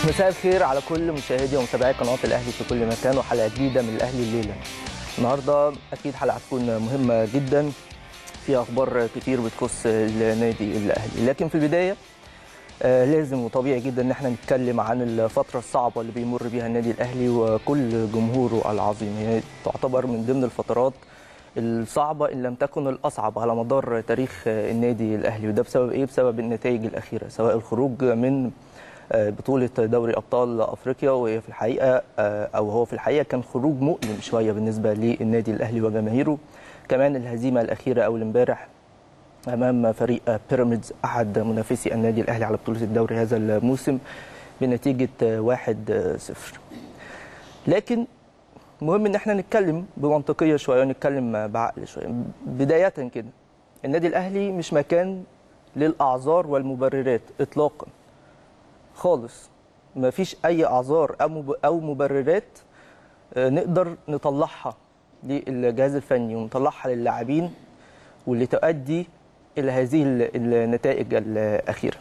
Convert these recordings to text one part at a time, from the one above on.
مساء الخير على كل مشاهدي ومتابعي قناه الاهلي في كل مكان وحلقه جديده من الاهلي الليله. النهارده اكيد حلقه هتكون مهمه جدا فيها اخبار كتير بتخص النادي الاهلي، لكن في البدايه آه لازم وطبيعي جدا ان احنا نتكلم عن الفتره الصعبه اللي بيمر بيها النادي الاهلي وكل جمهوره العظيم، هي تعتبر من ضمن الفترات الصعبه ان لم تكن الاصعب على مدار تاريخ النادي الاهلي وده بسبب ايه؟ بسبب النتائج الاخيره سواء الخروج من بطولة دوري أبطال أفريقيا وهي في الحقيقة أو هو في الحقيقة كان خروج مؤلم شوية بالنسبة للنادي الأهلي وجماهيره كمان الهزيمة الأخيرة أول امبارح أمام فريق بيراميدز أحد منافسي النادي الأهلي على بطولة الدوري هذا الموسم بنتيجة 1-0 لكن مهم ان احنا نتكلم بمنطقيه شويه ونتكلم بعقل شويه بدايه كده النادي الاهلي مش مكان للاعذار والمبررات اطلاقا خالص ما فيش اي اعذار او مبررات نقدر نطلعها للجهاز الفني ونطلعها للاعبين واللي تؤدي الى هذه النتائج الاخيره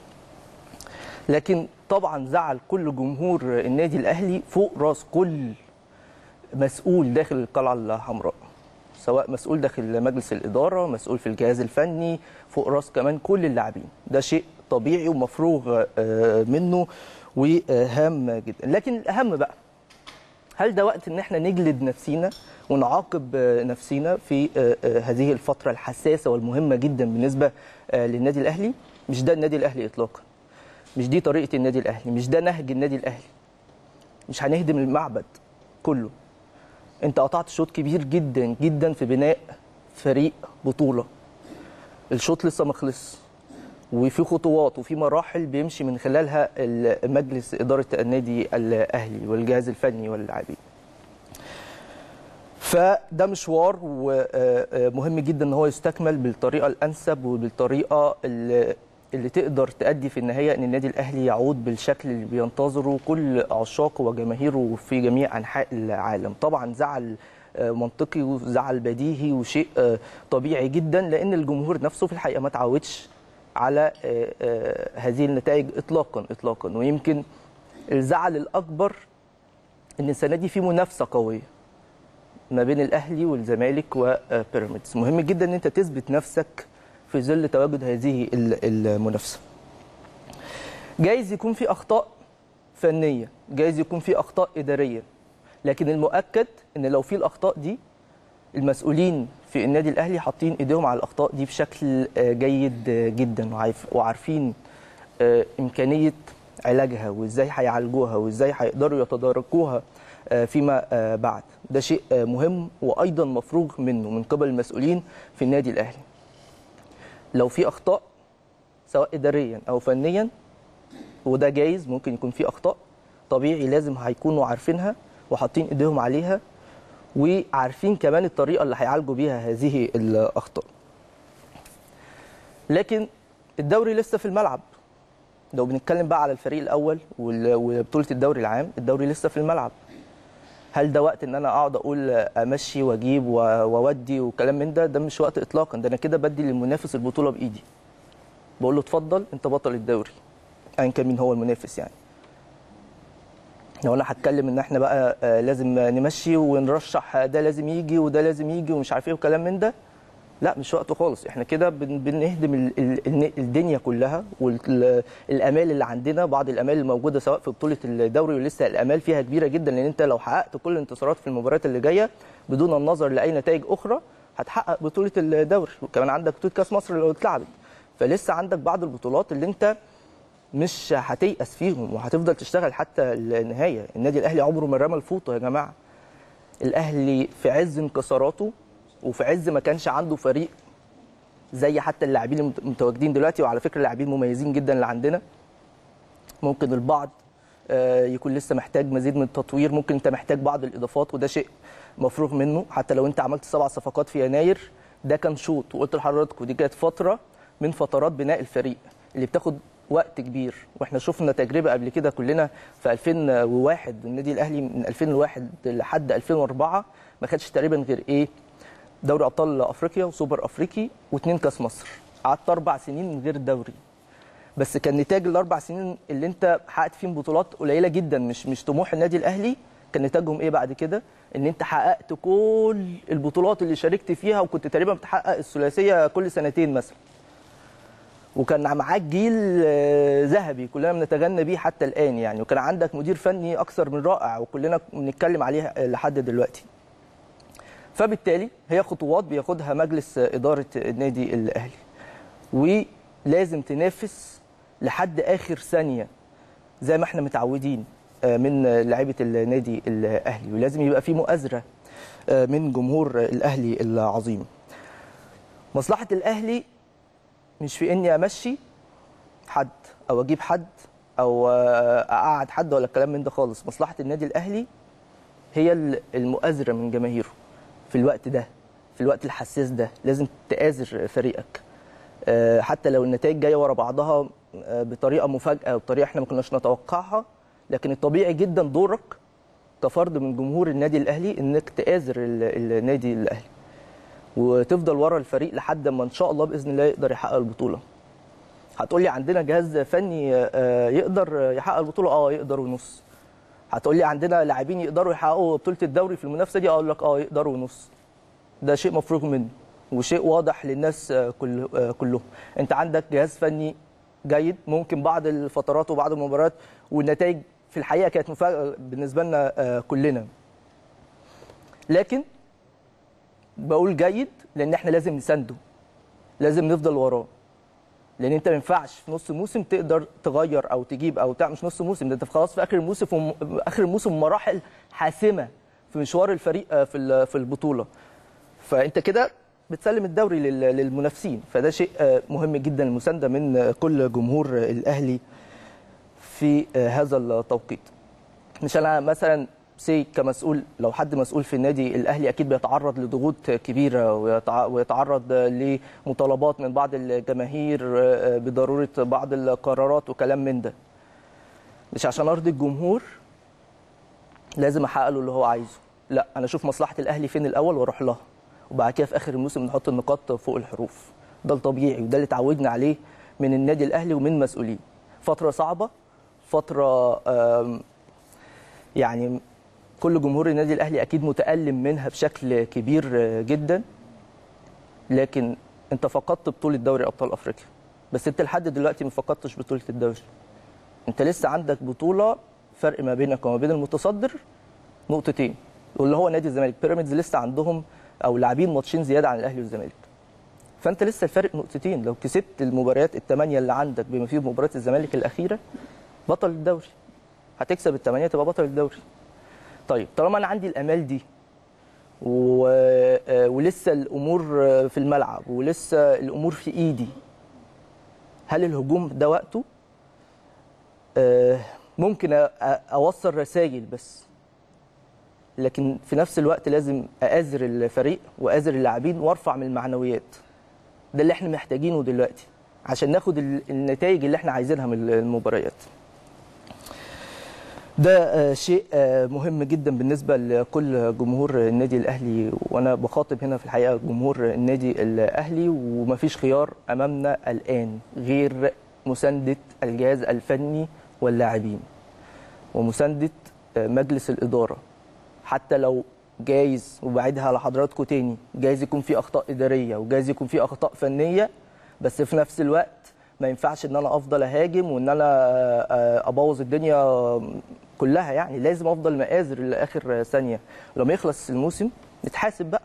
لكن طبعا زعل كل جمهور النادي الاهلي فوق راس كل مسؤول داخل القلعه الحمراء سواء مسؤول داخل مجلس الاداره مسؤول في الجهاز الفني فوق راس كمان كل اللاعبين ده شيء طبيعي ومفروغ منه وهام جدا لكن الاهم بقى هل ده وقت ان احنا نجلد نفسينا ونعاقب نفسينا في هذه الفتره الحساسه والمهمه جدا بالنسبه للنادي الاهلي مش ده النادي الاهلي اطلاقا مش دي طريقه النادي الاهلي مش ده نهج النادي الاهلي مش هنهدم المعبد كله انت قطعت شوط كبير جدا جدا في بناء فريق بطوله الشوط لسه ما خلص وفي خطوات وفي مراحل بيمشي من خلالها مجلس اداره النادي الاهلي والجهاز الفني واللاعبين فده مشوار ومهم جدا ان هو يستكمل بالطريقه الانسب وبالطريقه اللي اللي تقدر تأدي في النهاية أن النادي الأهلي يعود بالشكل اللي بينتظره كل عشاقه وجماهيره في جميع أنحاء العالم طبعا زعل منطقي وزعل بديهي وشيء طبيعي جدا لأن الجمهور نفسه في الحقيقة ما تعودش على هذه النتائج إطلاقا إطلاقا ويمكن الزعل الأكبر أن السنة دي في منافسة قوية ما بين الأهلي والزمالك وبيراميدز مهم جدا أن أنت تثبت نفسك في ظل تواجد هذه المنافسه. جايز يكون في اخطاء فنيه، جايز يكون في اخطاء اداريه، لكن المؤكد ان لو في الاخطاء دي المسؤولين في النادي الاهلي حاطين ايديهم على الاخطاء دي بشكل جيد جدا وعارفين امكانيه علاجها وازاي هيعالجوها وازاي هيقدروا يتداركوها فيما بعد ده شيء مهم وايضا مفروغ منه من قبل المسؤولين في النادي الاهلي لو في اخطاء سواء اداريا او فنيا وده جايز ممكن يكون في اخطاء طبيعي لازم هيكونوا عارفينها وحاطين ايديهم عليها وعارفين كمان الطريقه اللي هيعالجوا بيها هذه الاخطاء لكن الدوري لسه في الملعب لو بنتكلم بقى على الفريق الاول وبطوله الدوري العام الدوري لسه في الملعب هل ده وقت ان انا اقعد اقول امشي واجيب واودي وكلام من ده ده مش وقت اطلاقا ده انا كده بدي للمنافس البطوله بايدي بقول له اتفضل انت بطل الدوري ايا كان مين هو المنافس يعني لو انا هتكلم ان احنا بقى لازم نمشي ونرشح ده لازم يجي وده لازم يجي ومش عارف ايه وكلام من ده لا مش وقته خالص احنا كده بنهدم الدنيا كلها والامال اللي عندنا بعض الامال الموجوده سواء في بطوله الدوري ولسه الامال فيها كبيره جدا لان انت لو حققت كل الانتصارات في المباريات اللي جايه بدون النظر لاي نتائج اخرى هتحقق بطوله الدوري وكمان عندك بطوله كاس مصر اللي اتلعبت فلسه عندك بعض البطولات اللي انت مش هتيأس فيهم وهتفضل تشتغل حتى النهايه النادي الاهلي عمره ما رمى الفوطه يا جماعه الاهلي في عز انكساراته وفي عز ما كانش عنده فريق زي حتى اللاعبين المتواجدين دلوقتي وعلى فكره اللاعبين مميزين جدا اللي عندنا ممكن البعض يكون لسه محتاج مزيد من التطوير ممكن انت محتاج بعض الاضافات وده شيء مفروغ منه حتى لو انت عملت سبع صفقات في يناير ده كان شوط وقلت لحضراتكم دي كانت فتره من فترات بناء الفريق اللي بتاخد وقت كبير واحنا شفنا تجربه قبل كده كلنا في 2001 النادي الاهلي من 2001 لحد 2004 ما خدش تقريبا غير ايه دوري ابطال افريقيا وسوبر افريقي واثنين كاس مصر قعدت اربع سنين من غير دوري بس كان نتاج الاربع سنين اللي انت حققت فيهم بطولات قليله جدا مش مش طموح النادي الاهلي كان نتاجهم ايه بعد كده ان انت حققت كل البطولات اللي شاركت فيها وكنت تقريبا بتحقق الثلاثيه كل سنتين مثلا وكان معاك جيل آه، ذهبي كلنا بنتغنى بيه حتى الان يعني وكان عندك مدير فني اكثر من رائع وكلنا بنتكلم عليه لحد دلوقتي فبالتالي هي خطوات بياخدها مجلس اداره النادي الاهلي ولازم تنافس لحد اخر ثانيه زي ما احنا متعودين آه، من لعيبه النادي الاهلي ولازم يبقى في مؤازره آه، من جمهور الاهلي العظيم مصلحه الاهلي مش في اني امشي حد او اجيب حد او آه، اقعد حد ولا الكلام من ده خالص مصلحه النادي الاهلي هي ال- المؤازره من جماهيره في الوقت ده في الوقت الحساس ده لازم تآزر فريقك آه، حتى لو النتائج جايه ورا بعضها آه، بطريقه مفاجاه وبطريقه احنا ما كناش نتوقعها لكن الطبيعي جدا دورك كفرد من جمهور النادي الاهلي انك تآزر ال- النادي الاهلي وتفضل ورا الفريق لحد ما ان شاء الله باذن الله يقدر يحقق البطوله هتقول لي عندنا جهاز فني آه، يقدر يحقق البطوله اه يقدر ونص هتقول لي عندنا لاعبين يقدروا يحققوا بطوله الدوري في المنافسه دي اقول لك اه يقدروا ونص ده شيء مفروغ منه وشيء واضح للناس آه، كل آه، كلهم انت عندك جهاز فني جيد ممكن بعض الفترات وبعض المباريات والنتائج في الحقيقه كانت مفاجاه بالنسبه لنا آه، كلنا لكن بقول جيد لان احنا لازم نسنده لازم نفضل وراه لان انت ما ينفعش في نص موسم تقدر تغير او تجيب او تعمل مش نص موسم ده انت خلاص في اخر الموسم في اخر الموسم مراحل حاسمه في مشوار الفريق آه، في ال- في البطوله فانت كده بتسلم الدوري لل- للمنافسين فده شيء آه، مهم جدا المسانده من آه، كل جمهور آه، الاهلي في آه، هذا التوقيت مش انا مثلا سي كمسؤول لو حد مسؤول في النادي الاهلي اكيد بيتعرض لضغوط كبيره ويتع- ويتعرض لمطالبات من بعض الجماهير آه، بضروره بعض القرارات وكلام من ده مش عشان ارضي الجمهور لازم احقق له اللي هو عايزه لا انا اشوف مصلحه الاهلي فين الاول واروح لها وبعد كده في اخر الموسم نحط النقاط فوق الحروف ده الطبيعي وده اللي اتعودنا عليه من النادي الاهلي ومن مسؤولين فتره صعبه فتره آم، يعني كل جمهور النادي الاهلي اكيد متالم منها بشكل كبير آه، جدا لكن انت فقدت بطوله دوري ابطال افريقيا بس انت لحد دلوقتي ما فقدتش بطوله الدوري انت لسه عندك بطوله فرق ما بينك وما بين المتصدر نقطتين واللي هو نادي الزمالك بيراميدز لسه عندهم او لاعبين ماتشين زياده عن الاهلي والزمالك فانت لسه الفرق نقطتين لو كسبت المباريات الثمانيه اللي عندك بما فيهم مباراه الزمالك الاخيره بطل الدوري هتكسب الثمانيه تبقى بطل الدوري طيب طالما انا عندي الامال دي و... آه، ولسه الامور آه، في الملعب ولسه الامور في ايدي هل الهجوم ده وقته آه، ممكن أ- أ- اوصل رسائل بس لكن في نفس الوقت لازم اآزر الفريق وآزر اللاعبين وارفع من المعنويات ده اللي احنا محتاجينه دلوقتي عشان ناخد ال- النتائج اللي احنا عايزينها من المباريات ده آه، شيء آه، مهم جدا بالنسبه لكل جمهور النادي الاهلي وانا بخاطب هنا في الحقيقه جمهور النادي الاهلي ومفيش خيار امامنا الان غير مسانده الجهاز الفني واللاعبين ومسانده آه، مجلس الاداره حتى لو جايز وبعيدها على حضراتكم تاني جايز يكون في اخطاء اداريه وجايز يكون في اخطاء فنيه بس في نفس الوقت ما ينفعش ان انا افضل اهاجم وان انا آه، آه، ابوظ الدنيا كلها يعني لازم افضل مآزر لاخر ثانيه لما يخلص الموسم نتحاسب بقى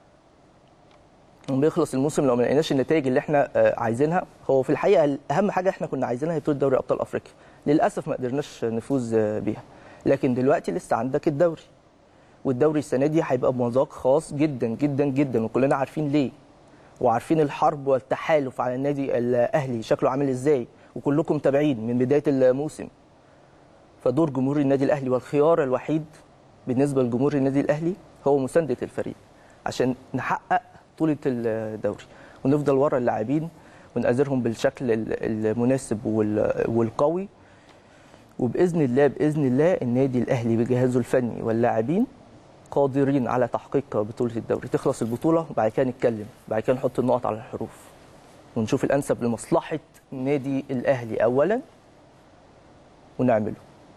لما يخلص الموسم لو ما لقيناش النتائج اللي احنا آه، عايزينها هو في الحقيقه اهم حاجه احنا كنا عايزينها هي بطوله دوري ابطال افريقيا للاسف ما قدرناش نفوز آه، بيها لكن دلوقتي لسه عندك الدوري والدوري السنه دي هيبقى بمذاق خاص جدا جدا جدا وكلنا عارفين ليه وعارفين الحرب والتحالف على النادي الاهلي شكله عامل ازاي وكلكم متابعين من بدايه الموسم فدور جمهور النادي الاهلي والخيار الوحيد بالنسبه لجمهور النادي الاهلي هو مسانده الفريق عشان نحقق بطوله الدوري ونفضل ورا اللاعبين ونأزرهم بالشكل ال- المناسب وال- والقوي وباذن الله باذن الله النادي الاهلي بجهازه الفني واللاعبين قادرين على تحقيق بطوله الدوري تخلص البطوله وبعد كده نتكلم بعد كده نحط النقط على الحروف ونشوف الانسب لمصلحه النادي الاهلي اولا ونعمله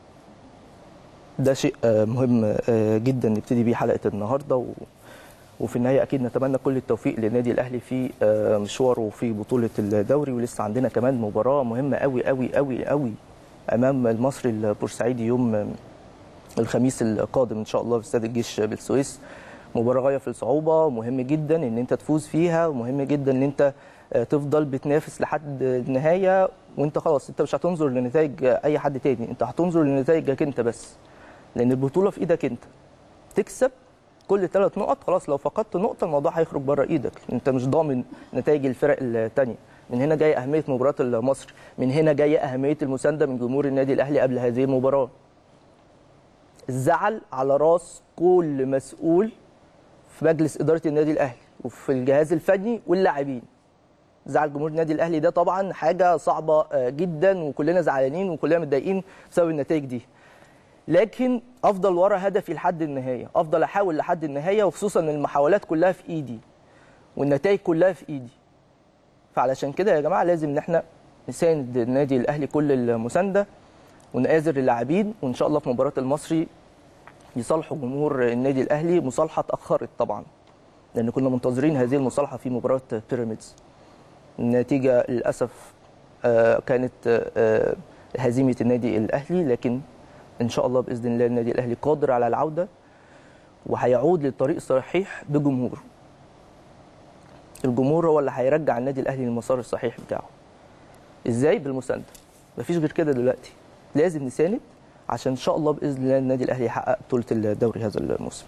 ده شيء آه، مهم آه، جدا نبتدي بيه حلقه النهارده و... وفي النهايه اكيد نتمنى كل التوفيق للنادي الاهلي في آه، مشواره في بطوله الدوري ولسه عندنا كمان مباراه مهمه قوي قوي قوي قوي امام المصري البورسعيدي يوم الخميس القادم ان شاء الله في استاد الجيش بالسويس مباراه غايه في الصعوبه مهم جدا ان انت تفوز فيها ومهم جدا ان انت آه، تفضل بتنافس لحد النهايه وانت خلاص انت مش هتنظر لنتائج اي حد تاني انت هتنظر لنتائجك انت بس لان البطوله في ايدك انت تكسب كل ثلاث نقط خلاص لو فقدت نقطه الموضوع هيخرج بره ايدك انت مش ضامن نتائج الفرق الثانيه من هنا جايه اهميه مباراه المصري من هنا جايه اهميه المسانده من جمهور النادي الاهلي قبل هذه المباراه الزعل على راس كل مسؤول في مجلس اداره النادي الاهلي وفي الجهاز الفني واللاعبين زعل جمهور النادي الاهلي ده طبعا حاجه صعبه آه، جدا وكلنا زعلانين وكلنا متضايقين بسبب النتائج دي لكن افضل ورا هدفي لحد النهايه افضل احاول لحد النهايه وخصوصا ان المحاولات كلها في ايدي والنتائج كلها في ايدي فعلشان كده يا جماعه لازم ان احنا نساند النادي الاهلي كل المسانده ونآزر اللاعبين وان شاء الله في مباراه المصري يصالحوا جمهور النادي الاهلي مصالحه اتاخرت طبعا لان كنا منتظرين هذه المصالحه في مباراه بيراميدز النتيجه للاسف آه، كانت آه، هزيمه النادي الاهلي لكن ان شاء الله باذن الله النادي الاهلي قادر على العوده وهيعود للطريق الصحيح بجمهوره الجمهور هو اللي هيرجع النادي الاهلي للمسار الصحيح بتاعه ازاي بالمسانده مفيش غير كده دلوقتي لازم نساند عشان ان شاء الله باذن الله النادي الاهلي يحقق بطوله الدوري هذا الموسم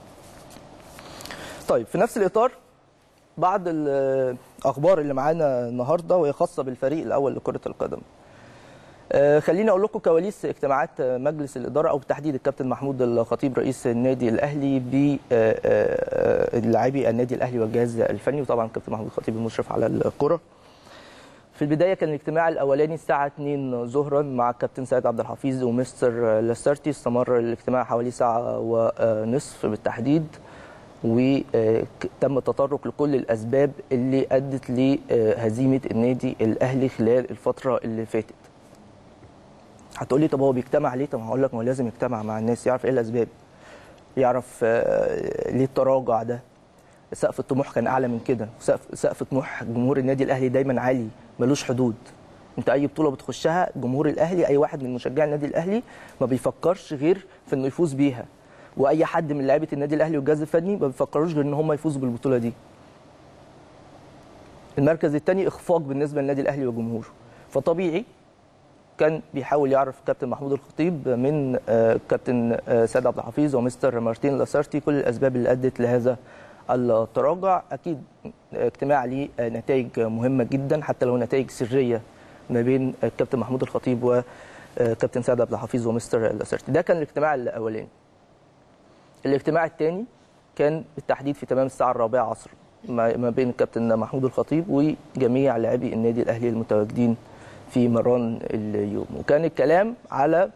طيب في نفس الاطار بعض الاخبار اللي معانا النهارده وهي خاصه بالفريق الاول لكره القدم آه، خليني اقول لكم كواليس اجتماعات مجلس الاداره او بالتحديد الكابتن محمود الخطيب رئيس النادي الاهلي بلاعبي النادي الاهلي والجهاز الفني وطبعا الكابتن محمود الخطيب المشرف على الكره في البدايه كان الاجتماع الاولاني الساعه 2 ظهرا مع الكابتن سيد عبد الحفيظ ومستر لاسارتي استمر الاجتماع حوالي ساعه ونصف بالتحديد وتم التطرق لكل الاسباب اللي ادت لهزيمه النادي الاهلي خلال الفتره اللي فاتت هتقول لي طب هو بيجتمع ليه؟ طب هقول لك ما هو لازم يجتمع مع الناس يعرف ايه الاسباب يعرف آه، ليه التراجع ده سقف الطموح كان اعلى من كده سقف سقف طموح جمهور النادي الاهلي دايما عالي ملوش حدود انت اي بطوله بتخشها جمهور الاهلي اي واحد من مشجعي النادي الاهلي ما بيفكرش غير في انه يفوز بيها واي حد من لعيبه النادي الاهلي والجهاز الفني ما بيفكروش غير ان هم يفوزوا بالبطوله دي المركز الثاني اخفاق بالنسبه للنادي الاهلي وجمهوره فطبيعي كان بيحاول يعرف كابتن محمود الخطيب من آه، كابتن آه، سيد عبد الحفيظ ومستر مارتين لاسارتي كل الاسباب اللي ادت لهذا التراجع اكيد اجتماع ليه آه، نتائج مهمه جدا حتى لو نتائج سريه ما بين الكابتن محمود الخطيب وكابتن سيد عبد الحفيظ ومستر لاسارتي ده كان الاجتماع الاولاني الاجتماع الثاني كان بالتحديد في تمام الساعه الرابعه عصرا ما ما بين الكابتن محمود الخطيب وجميع لاعبي النادي الاهلي المتواجدين في مران اليوم وكان الكلام على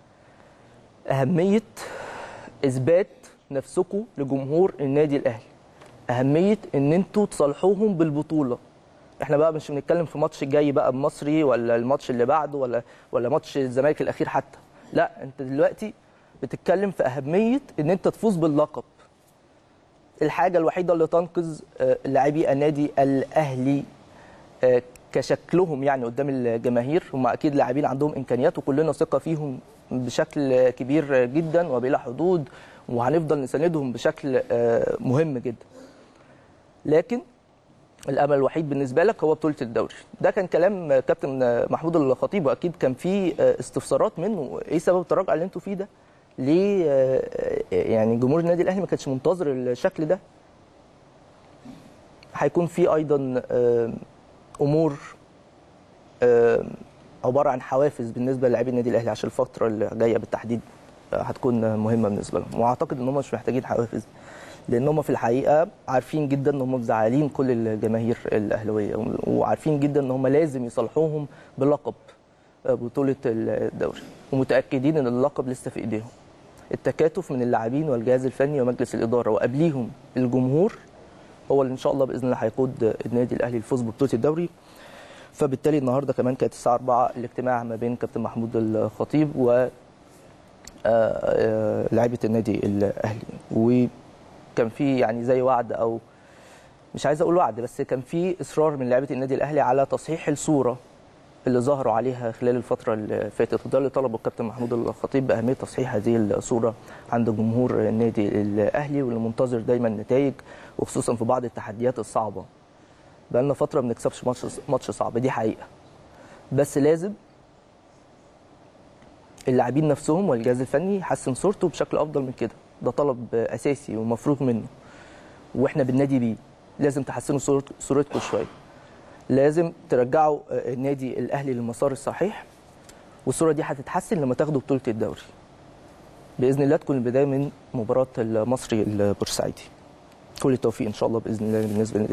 أهمية إثبات نفسكم لجمهور النادي الأهلي أهمية إن أنتوا تصالحوهم بالبطولة احنا بقى مش بنتكلم في ماتش الجاي بقى بمصري ولا الماتش اللي بعده ولا ولا ماتش الزمالك الاخير حتى لا انت دلوقتي بتتكلم في اهميه ان انت تفوز باللقب الحاجه الوحيده اللي تنقذ آه، لاعبي النادي الاهلي آه، كشكلهم يعني قدام الجماهير هم اكيد لاعبين عندهم امكانيات وكلنا ثقه فيهم بشكل كبير جدا وبلا حدود وهنفضل نساندهم بشكل آه، مهم جدا لكن الامل الوحيد بالنسبه لك هو بطوله الدوري ده كان كلام كابتن محمود الخطيب واكيد كان في آه، استفسارات منه ايه سبب التراجع اللي انتوا فيه ده ليه آه، يعني جمهور النادي الاهلي ما كانش منتظر الشكل ده هيكون في ايضا آه، امور آه، عباره عن حوافز بالنسبه للاعبي النادي الاهلي عشان الفتره اللي جايه بالتحديد آه، هتكون مهمه بالنسبه لهم واعتقد ان هم مش محتاجين حوافز لان هم في الحقيقه عارفين جدا ان هم مزعلين كل الجماهير الاهلاويه وعارفين جدا ان هم لازم يصالحوهم بلقب آه، بطوله الدوري ومتاكدين ان اللقب لسه في ايديهم التكاتف من اللاعبين والجهاز الفني ومجلس الاداره وقبليهم الجمهور هو اللي ان شاء الله باذن الله هيقود النادي الاهلي للفوز ببطوله الدوري فبالتالي النهارده كمان كانت الساعه 4 الاجتماع ما بين كابتن محمود الخطيب و لعيبه النادي الاهلي وكان في يعني زي وعد او مش عايز اقول وعد بس كان في اصرار من لعيبه النادي الاهلي على تصحيح الصوره اللي ظهروا عليها خلال الفتره اللي فاتت وده اللي طلبه الكابتن محمود الخطيب باهميه تصحيح هذه الصوره عند جمهور النادي الاهلي واللي منتظر دايما نتائج وخصوصا في بعض التحديات الصعبه بقى لنا فتره ما بنكسبش ماتش ماتش صعب دي حقيقه بس لازم اللاعبين نفسهم والجهاز الفني يحسن صورته بشكل افضل من كده ده طلب اساسي ومفروغ منه واحنا بننادي بيه لازم تحسنوا صورتكم شويه لازم ترجعوا النادي الاهلي للمسار الصحيح والصوره دي هتتحسن لما تاخدوا بطوله الدوري باذن الله تكون البدايه من مباراه المصري البورسعيدي كل التوفيق ان شاء الله باذن الله بالنسبه